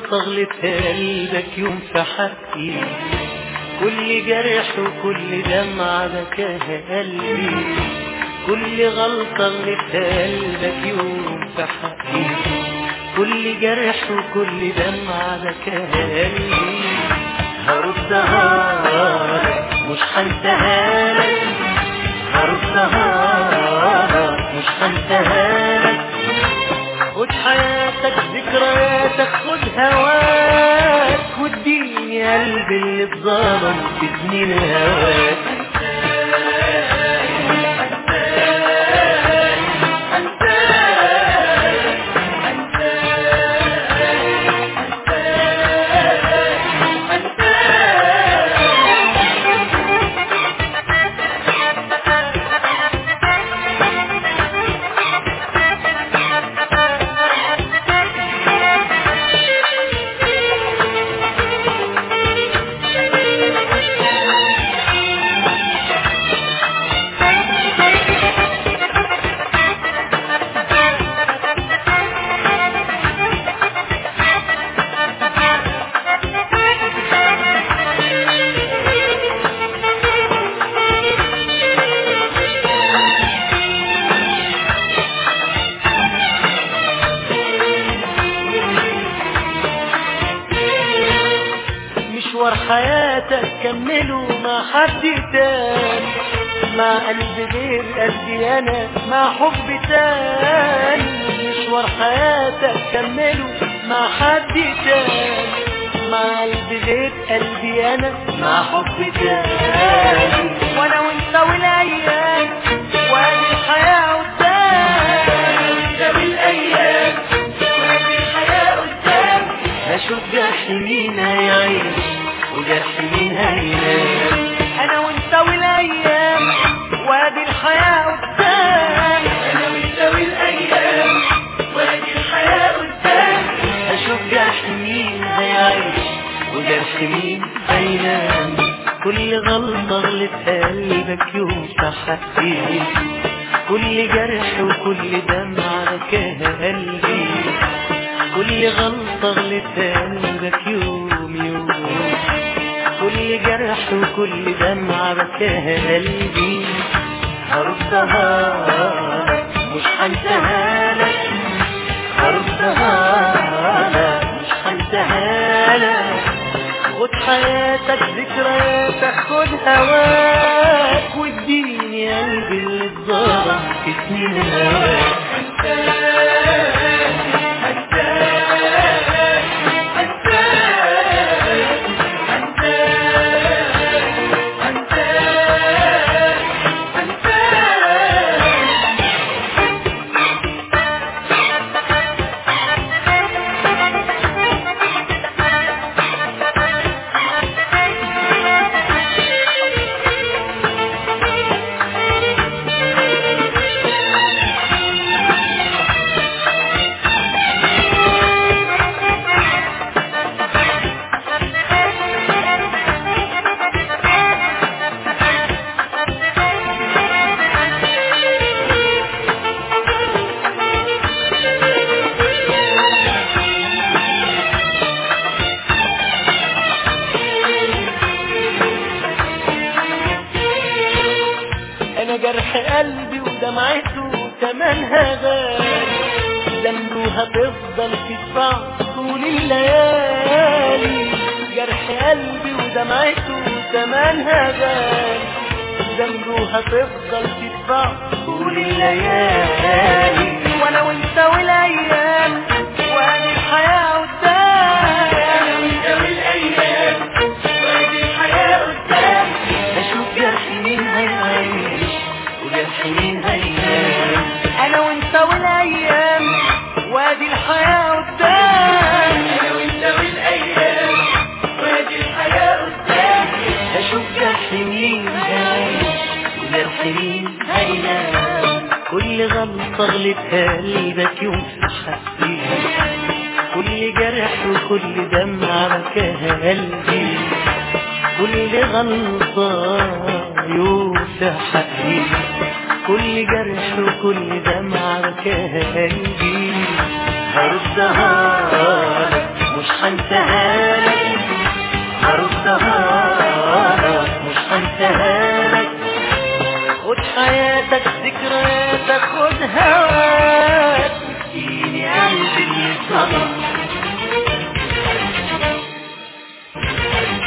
غلطة غلطها قلبك يوم في حقي كل جرح وكل دمعة بكاها قلبي كل غلطة غلطها قلبك يوم في حقي كل جرح وكل دمعة بكاها قلبي هردها لك مش هنساها لك هردها لك مش هنساها لك خد حياتك ذكرياتك خد هواك واديني قلبي اللي اتظلم في سنين هواك مشوار حياتك كمله مع حد تاني مع قلب غير قلبي انا مع حب تاني مشوار حياتك كمله مع حد تاني مع قلب غير قلبي انا مع حب تاني وانا وانت والايام وادي الحياه قدام انت بالايام وادي الحياه قدام هشوف جرح مين هيعيش وجرح مين هينام انا وانت والايام وادي الحياه قدام انا وانت والايام وادي الحياه قدام هشوف جرح مين هيعيش وجرح مين هينام كل غلطة غلطها قلبك يوم حقي كل جرح وكل دمعة بكاها قلبي كل غلطة غلطها قلبك يوم يوم كل جرح وكل دمعة بكاها قلبي هردها لك مش هنساها لك هردها لك مش هنساها لك خد حياتك ذكرياتك خد هواك واديني قلبي اللي اتظلم في سنين هواك انا جرح قلبي ودمعته تمنها غالي ذنبه هتفضل تدفع طول الليالي جرح قلبي ودمعته تمنها غالي ذنبه هتفضل تدفع طول الليالي وانا وانت والايام وادي الحياه قدام انا وانت والايام وادي الحياه قدام اشوف جرح مين هيعيش وجرح مين هينام انا وانت والايام وادي الحياه قدام انا وانت والايام وادي الحياه قدام اشوف جرح مين هيعيش وجرح مين هينام كل غلطة غلطها قلبك يوم في حقي كل جرح وكل دمعة بكاها قلبي كل غلطة يوسع حقي كل جرح وكل دمعة بكاها قلبي هردها لك مش هنساها لك هردها لك مش هنساها لك خد حياتك ذكرياتك خد هواك اديني قلبي اللي اتظلم